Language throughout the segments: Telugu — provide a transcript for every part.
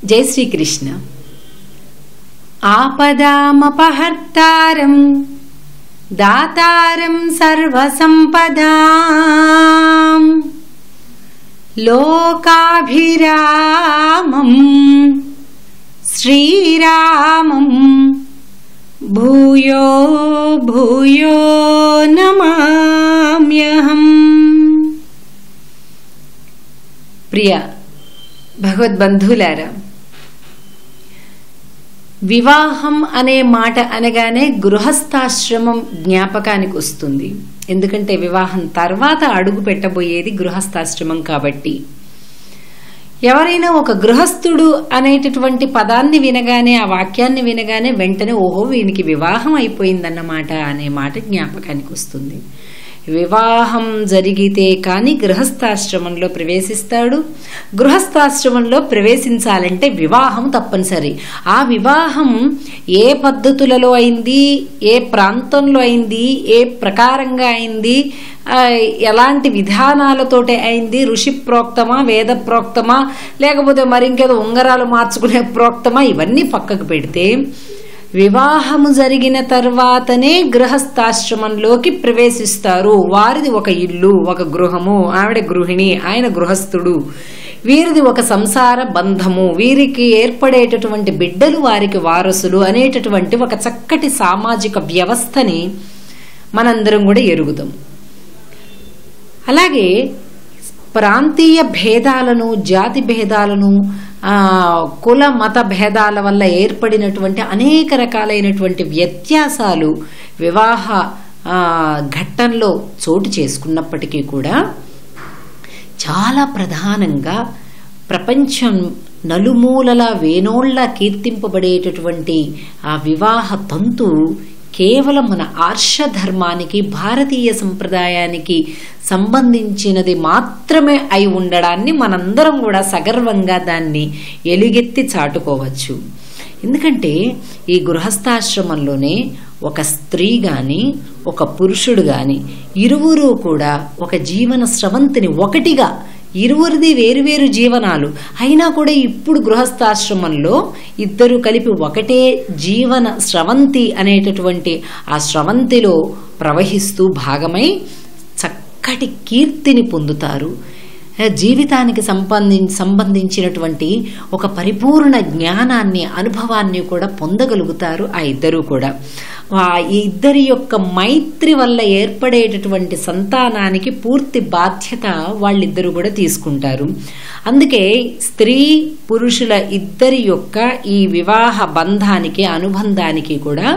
జై శ్రీకృష్ణ ఆపదామపహర్తారం దాతారం సర్వసంపదాం లోకాభిరామం శ్రీరామం భూయో భూయో నమామ్యహం ప్రియ భగవద్బంధువులారా వివాహం అనే మాట అనగానే గృహస్థాశ్రమం జ్ఞాపకానికి వస్తుంది ఎందుకంటే వివాహం తర్వాత అడుగు పెట్టబోయేది గృహస్థాశ్రమం కాబట్టి ఎవరైనా ఒక గృహస్థుడు అనేటటువంటి పదాన్ని వినగానే ఆ వాక్యాన్ని వినగానే వెంటనే ఓహో వీనికి వివాహం అయిపోయిందన్నమాట అనే మాట జ్ఞాపకానికి వస్తుంది వివాహం జరిగితే కానీ గృహస్థాశ్రమంలో ప్రవేశిస్తాడు గృహస్థాశ్రమంలో ప్రవేశించాలంటే వివాహం తప్పనిసరి ఆ వివాహం ఏ పద్ధతులలో అయింది ఏ ప్రాంతంలో అయింది ఏ ప్రకారంగా అయింది ఆ, ఎలాంటి విధానాలతోటి అయింది ఋషి ప్రోక్తమా వేద ప్రోక్తమా లేకపోతే మరి ఇంకేదో ఉంగరాలు మార్చుకునే ప్రోక్తమా ఇవన్నీ పక్కకు పెడితే వివాహము జరిగిన తర్వాతనే గృహస్థాశ్రమంలోకి ప్రవేశిస్తారు వారిది ఒక ఇల్లు ఒక గృహము ఆవిడ గృహిణి ఆయన గృహస్థుడు వీరిది ఒక సంసార బంధము వీరికి ఏర్పడేటటువంటి బిడ్డలు వారికి వారసులు అనేటటువంటి ఒక చక్కటి సామాజిక వ్యవస్థని మనందరం కూడా ఎరుగుదాం అలాగే ప్రాంతీయ భేదాలను జాతి భేదాలను ఆ, కుల మత భేదాల వల్ల ఏర్పడినటువంటి అనేక రకాలైనటువంటి వ్యత్యాసాలు వివాహ ఆ, ఘట్టంలో చోటు చేసుకున్నప్పటికీ కూడా చాలా ప్రధానంగా ప్రపంచం నలుమూలల వేనోళ్ల కీర్తింపబడేటటువంటి ఆ వివాహ తంతు కేవలం మన ఆర్ష ధర్మానికి భారతీయ సంప్రదాయానికి సంబంధించినది మాత్రమే అయి ఉండడాన్ని మనందరం కూడా సగర్వంగా దాన్ని ఎలుగెత్తి చాటుకోవచ్చు ఎందుకంటే ఈ గృహస్థాశ్రమంలోనే ఒక స్త్రీ గాని ఒక పురుషుడు గాని ఇరువురు కూడా ఒక జీవన స్రవంతిని ఒకటిగా ఇరువురిది వేరువేరు జీవనాలు అయినా కూడా ఇప్పుడు గృహస్థాశ్రమంలో ఇద్దరు కలిపి ఒకటే జీవన స్రవంతి అనేటటువంటి ఆ స్రవంతిలో ప్రవహిస్తూ భాగమై చక్కటి కీర్తిని పొందుతారు జీవితానికి సంబంధి సంబంధించినటువంటి ఒక పరిపూర్ణ జ్ఞానాన్ని అనుభవాన్ని కూడా పొందగలుగుతారు ఆ ఇద్దరు కూడా ఆ ఇద్దరి యొక్క మైత్రి వల్ల ఏర్పడేటటువంటి సంతానానికి పూర్తి బాధ్యత వాళ్ళిద్దరూ కూడా తీసుకుంటారు అందుకే స్త్రీ పురుషుల ఇద్దరి యొక్క ఈ వివాహ బంధానికి అనుబంధానికి కూడా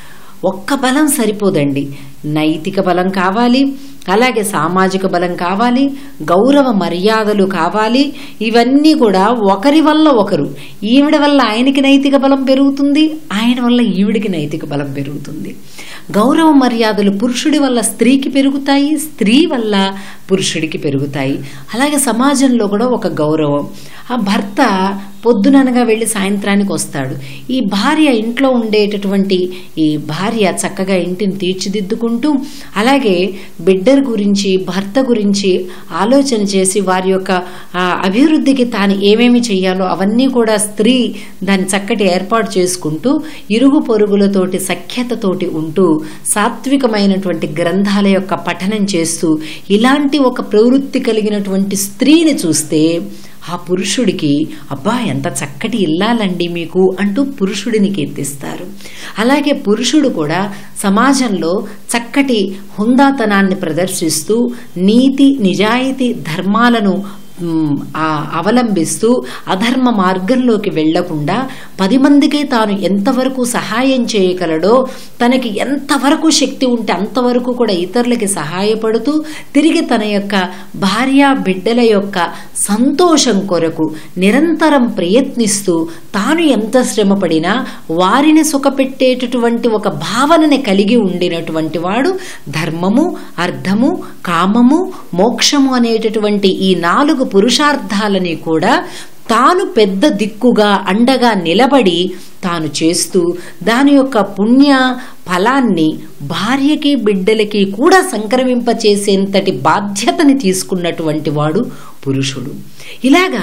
ఒక్క బలం సరిపోదండి నైతిక బలం కావాలి అలాగే సామాజిక బలం కావాలి గౌరవ మర్యాదలు కావాలి ఇవన్నీ కూడా ఒకరి వల్ల ఒకరు ఈవిడ వల్ల ఆయనకి నైతిక బలం పెరుగుతుంది ఆయన వల్ల ఈవిడికి నైతిక బలం పెరుగుతుంది గౌరవ మర్యాదలు పురుషుడి వల్ల స్త్రీకి పెరుగుతాయి స్త్రీ వల్ల పురుషుడికి పెరుగుతాయి అలాగే సమాజంలో కూడా ఒక గౌరవం ఆ భర్త పొద్దుననగా వెళ్ళి సాయంత్రానికి వస్తాడు ఈ భార్య ఇంట్లో ఉండేటటువంటి ఈ భార్య చక్కగా ఇంటిని తీర్చిదిద్దుకుంటూ అలాగే బిడ్డర్ గురించి భర్త గురించి ఆలోచన చేసి వారి యొక్క ఆ, అభివృద్ధికి తాను ఏమేమి చేయాలో అవన్నీ కూడా స్త్రీ దాన్ని చక్కటి ఏర్పాటు చేసుకుంటూ ఇరుగు పొరుగులతోటి సఖ్యతతోటి ఉంటూ సాత్వికమైనటువంటి గ్రంథాల యొక్క పఠనం చేస్తూ ఇలాంటి ఒక ప్రవృత్తి కలిగినటువంటి స్త్రీని చూస్తే ఆ పురుషుడికి అబ్బా ఎంత చక్కటి ఇల్లాలండి మీకు అంటూ పురుషుడిని కీర్తిస్తారు అలాగే పురుషుడు కూడా సమాజంలో చక్కటి హుందాతనాన్ని ప్రదర్శిస్తూ నీతి నిజాయితీ ధర్మాలను మ్, ఆ అవలంబిస్తూ అధర్మ మార్గంలోకి వెళ్లకుండా పది మందికి తాను ఎంతవరకు సహాయం చేయగలడో తనకి ఎంతవరకు శక్తి ఉంటే అంతవరకు కూడా ఇతరులకి సహాయపడుతూ తిరిగి తన యొక్క భార్య బిడ్డల యొక్క సంతోషం కొరకు నిరంతరం ప్రయత్నిస్తూ తాను ఎంత శ్రమపడినా వారిని సుఖపెట్టేటటువంటి ఒక భావనని కలిగి ఉండినటువంటి వాడు ధర్మము అర్థము కామము మోక్షము అనేటటువంటి ఈ నాలుగు పురుషార్థాలని కూడా తాను పెద్ద దిక్కుగా అండగా నిలబడి తాను చేస్తూ దాని యొక్క పుణ్య ఫలాన్ని భార్యకి బిడ్డలకి కూడా సంక్రమింపచేసేంతటి బాధ్యతని తీసుకున్నటువంటి వాడు పురుషుడు ఇలాగా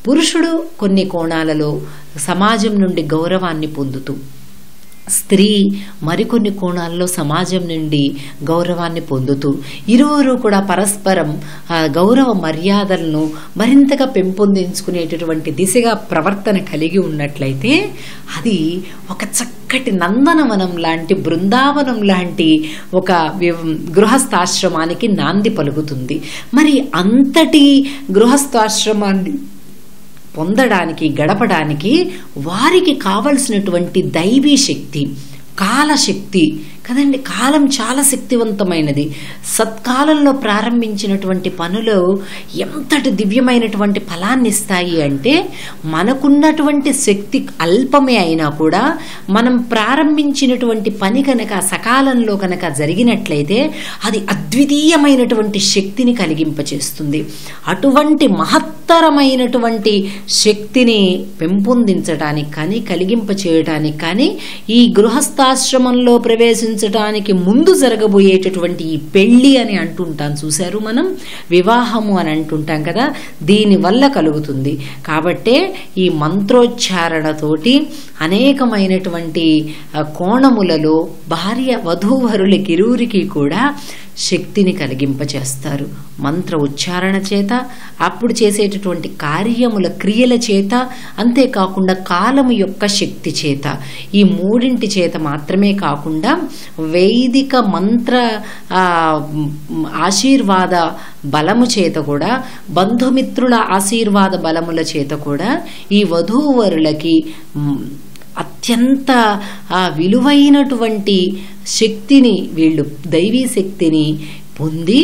పురుషుడు కొన్ని కోణాలలో సమాజం నుండి గౌరవాన్ని పొందుతూ స్త్రీ మరికొన్ని కోణాల్లో సమాజం నుండి గౌరవాన్ని పొందుతూ ఇరువురు కూడా పరస్పరం ఆ, గౌరవ మర్యాదలను మరింతగా పెంపొందించుకునేటటువంటి దిశగా ప్రవర్తన కలిగి ఉన్నట్లయితే అది ఒక చక్కటి నందనవనం లాంటి బృందావనం లాంటి ఒక వి- గృహస్థాశ్రమానికి నాంది పలుకుతుంది మరి అంతటి గృహస్థాశ్రమాన్ని పొందడానికి గడపడానికి వారికి కావలసినటువంటి దైవీ శక్తి కాలశక్తి కదండి కాలం చాలా శక్తివంతమైనది సత్కాలంలో ప్రారంభించినటువంటి పనులు ఎంతటి దివ్యమైనటువంటి ఫలాన్ని ఇస్తాయి అంటే మనకున్నటువంటి శక్తి అల్పమే అయినా కూడా మనం ప్రారంభించినటువంటి పని కనుక సకాలంలో కనుక జరిగినట్లయితే అది అద్వితీయమైనటువంటి శక్తిని కలిగింపచేస్తుంది అటువంటి మహత్తరమైనటువంటి శక్తిని పెంపొందించడానికి కానీ కలిగింప చేయడానికి కానీ ఈ గృహస్థాశ్రమంలో ప్రవేశించడానికి ముందు జరగబోయేటటువంటి ఈ పెళ్లి అని అంటుంటాం చూశారు మనం వివాహము అని అంటుంటాం కదా దీని వల్ల కలుగుతుంది కాబట్టే ఈ మంత్రోచ్చారణతోటి అనేకమైనటువంటి ఆ, కోణములలో భార్య వధూవరులకి ఇరువురికి కూడా శక్తిని కలిగింపచేస్తారు మంత్ర ఉచ్చారణ చేత అప్పుడు చేసేటటువంటి కార్యముల క్రియల చేత అంతేకాకుండా కాలము యొక్క శక్తి చేత ఈ మూడింటి చేత మాత్రమే కాకుండా వైదిక మంత్ర ఆ, మ్, ఆశీర్వాద బలము చేత కూడా బంధుమిత్రుల ఆశీర్వాద బలముల చేత కూడా ఈ వధూవరులకి మ్, అత్యంత ఆ, విలువైనటువంటి శక్తిని వీళ్ళు దైవీ శక్తిని పొంది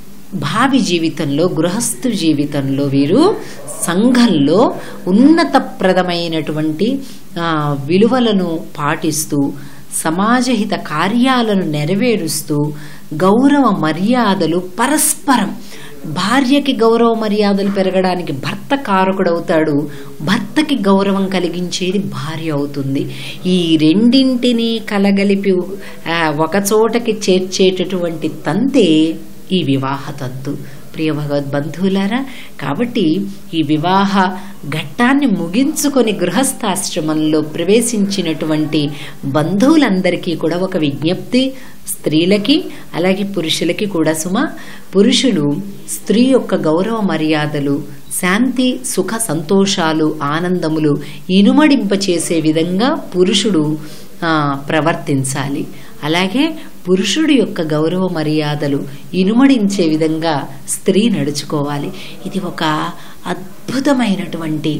భావి జీవితంలో గృహస్థు జీవితంలో వీరు సంఘంలో ఉన్నతప్రదమైనటువంటి ఆ, విలువలను పాటిస్తూ సమాజహిత కార్యాలను నెరవేరుస్తూ గౌరవ మర్యాదలు పరస్పరం భార్యకి గౌరవ మర్యాదలు పెరగడానికి భర్త కారకుడవుతాడు భర్తకి గౌరవం కలిగించేది భార్య అవుతుంది ఈ రెండింటినీ కలగలిపి ఆ, ఒక చోటకి చేర్చేటటువంటి తంతే ఈ వివాహ తంతు ప్రియ భగవద్బంధువులారా కాబట్టి ఈ వివాహ ఘట్టాన్ని ముగించుకొని గృహస్థాశ్రమంలో ప్రవేశించినటువంటి బంధువులందరికీ కూడా ఒక విజ్ఞప్తి స్త్రీలకి అలాగే పురుషులకి కూడా సుమ పురుషులు స్త్రీ యొక్క గౌరవ మర్యాదలు శాంతి సుఖ సంతోషాలు ఆనందములు ఇనుమడింపచేసే విధంగా పురుషుడు ఆ, ప్రవర్తించాలి అలాగే పురుషుడి యొక్క గౌరవ మర్యాదలు ఇనుమడించే విధంగా స్త్రీ నడుచుకోవాలి ఇది ఒక అద్భుతమైనటువంటి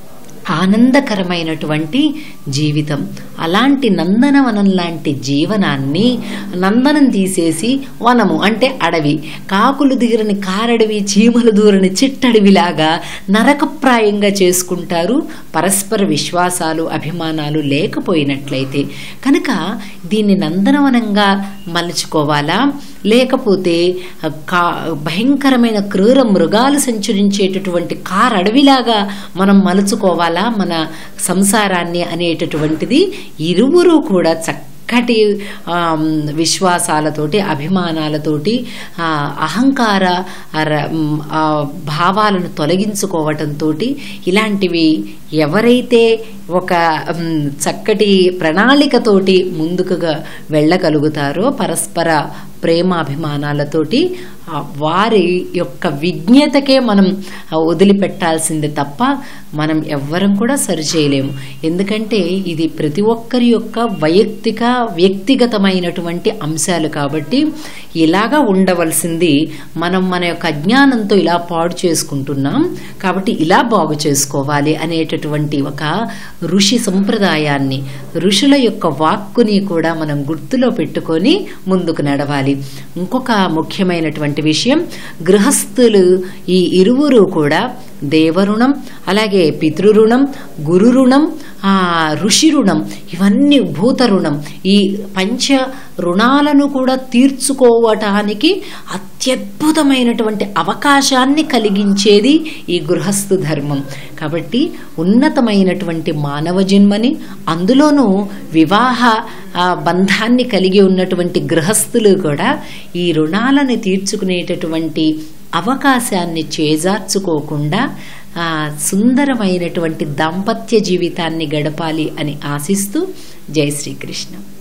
ఆనందకరమైనటువంటి జీవితం అలాంటి నందనవనం లాంటి జీవనాన్ని నందనం తీసేసి వనము అంటే అడవి కాకులు దిగరని కారడవి చీమలు దూరని చిట్టడవిలాగా నరకప్రాయంగా చేసుకుంటారు పరస్పర విశ్వాసాలు అభిమానాలు లేకపోయినట్లయితే కనుక దీన్ని నందనవనంగా మలుచుకోవాలా లేకపోతే కా భయంకరమైన క్రూర మృగాలు సంచరించేటటువంటి కార్ అడవిలాగా మనం మలుచుకోవాలా మన సంసారాన్ని అనేటటువంటిది ఇరువురు కూడా చక్కటి ఆమ్, విశ్వాసాలతోటి అభిమానాలతోటి ఆ, అహంకార ఆ, ర- మ్, ఆ, భావాలను తొలగించుకోవటంతో ఇలాంటివి ఎవరైతే ఒక మ్, చక్కటి ప్రణాళికతోటి ముందుకుగా వెళ్ళగలుగుతారో పరస్పర ప్రేమాభిమానాలతోటి ఆ, వారి యొక్క విజ్ఞతకే మనం ఆ, వదిలిపెట్టాల్సిందే తప్ప మనం ఎవ్వరం కూడా సరిచేయలేము ఎందుకంటే ఇది ప్రతి ఒక్కరి యొక్క వైయక్తిక వ్యక్తిగతమైనటువంటి అంశాలు కాబట్టి ఇలాగా ఉండవలసింది మనం మన యొక్క అజ్ఞానంతో ఇలా పాడు చేసుకుంటున్నాం కాబట్టి ఇలా బాగు చేసుకోవాలి అనేటటువంటి ఒక ఋషి సంప్రదాయాన్ని ఋషుల యొక్క వాక్కుని కూడా మనం గుర్తులో పెట్టుకొని ముందుకు నడవాలి ఇంకొక ముఖ్యమైనటువంటి విషయం గృహస్థులు ఈ ఇరువురు కూడా దేవరుణం అలాగే పితృరుణం గురు రుణం ఆ, ఋషి రుణం ఇవన్నీ భూత రుణం ఈ పంచ రుణాలను కూడా తీర్చుకోవటానికి అత్యద్భుతమైనటువంటి అవకాశాన్ని కలిగించేది ఈ గృహస్థు ధర్మం కాబట్టి ఉన్నతమైనటువంటి మానవ జన్మని అందులోనూ వివాహ ఆ, బంధాన్ని కలిగి ఉన్నటువంటి గృహస్థులు కూడా ఈ రుణాలను తీర్చుకునేటటువంటి అవకాశాన్ని చేజార్చుకోకుండా ఆ, సుందరమైనటువంటి దాంపత్య జీవితాన్ని గడపాలి అని ఆశిస్తూ జై శ్రీకృష్ణ